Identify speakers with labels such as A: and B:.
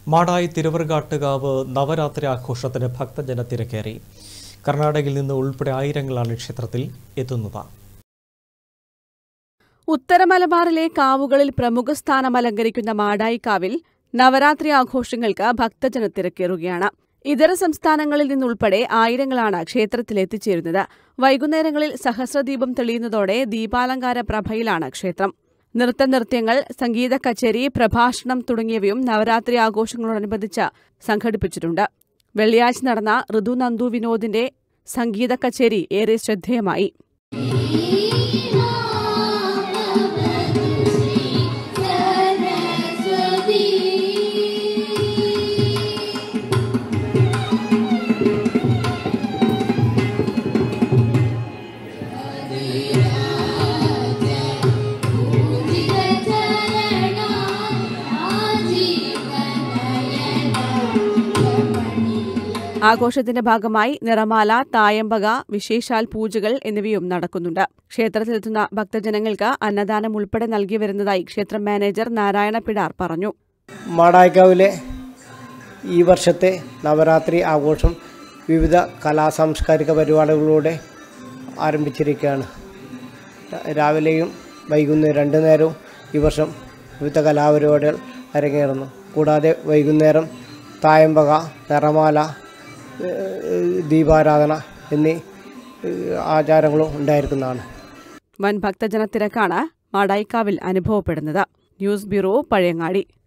A: മാടായി തിരുവറുകാട്ടുകാവ് നവരാത്രി ആഘോഷത്തിന് ഭക്തജന തിരക്കേറി കർണാടകയിൽ നിന്ന് ഉൾപ്പെടെ ആയിരങ്ങളാണ് ക്ഷേത്രത്തിൽ എത്തുന്നത്
B: ഉത്തരമലബാറിലെ കാവുകളിൽ പ്രമുഖ സ്ഥാനം അലങ്കരിക്കുന്ന മാടായിക്കാവിൽ നവരാത്രി ആഘോഷങ്ങൾക്ക് ഭക്തജന തിരക്കേറുകയാണ് ഇതര സംസ്ഥാനങ്ങളിൽ നിന്നുൾപ്പെടെ ആയിരങ്ങളാണ് ക്ഷേത്രത്തിൽ എത്തിച്ചേരുന്നത് വൈകുന്നേരങ്ങളിൽ സഹസ്രദീപം തെളിയുന്നതോടെ ദീപാലങ്കാര പ്രഭയിലാണ് ക്ഷേത്രം നൃത്തനൃത്യങ്ങൾ സംഗീത കച്ചേരി പ്രഭാഷണം തുടങ്ങിയവയും നവരാത്രി ആഘോഷങ്ങളോടനുബന്ധിച്ച് സംഘടിപ്പിച്ചിട്ടുണ്ട് വെള്ളിയാഴ്ച നടന്ന ഋതു നന്ദു വിനോദിന്റെ സംഗീത കച്ചേരി ഏറെ ശ്രദ്ധേയമായി ആഘോഷത്തിന്റെ ഭാഗമായി നിറമാല തായമ്പക വിശേഷാൽ പൂജകൾ എന്നിവയും നടക്കുന്നുണ്ട് ക്ഷേത്രത്തിലെത്തുന്ന ഭക്തജനങ്ങൾക്ക് അന്നദാനം ഉൾപ്പെടെ നൽകി വരുന്നതായി ക്ഷേത്രം മാനേജർ നാരായണ പിടാർ പറഞ്ഞു
C: മാടായിക്കാവിലെ ഈ വർഷത്തെ നവരാത്രി ആഘോഷം വിവിധ കലാസാംസ്കാരിക പരിപാടികളിലൂടെ ആരംഭിച്ചിരിക്കുകയാണ് രാ- രാവിലെയും വൈകുന്നേരം രണ്ടു നേരവും ഈ വർഷം വിവിധ കലാപരിപാടികൾ അരങ്ങേറുന്നു കൂടാതെ വൈകുന്നേരം തായമ്പക നിറമാല ഏഹ്, ദീപാരാധന എന്നീ ഏഹ്, ആചാരങ്ങളും ഉണ്ടായിരിക്കുന്നതാണ്
B: വൻ ഭക്തജന തിരക്കാണ് മാടായിക്കാവിൽ അനുഭവപ്പെടുന്നത് ന്യൂസ് ബ്യൂറോ പഴയങ്ങാടി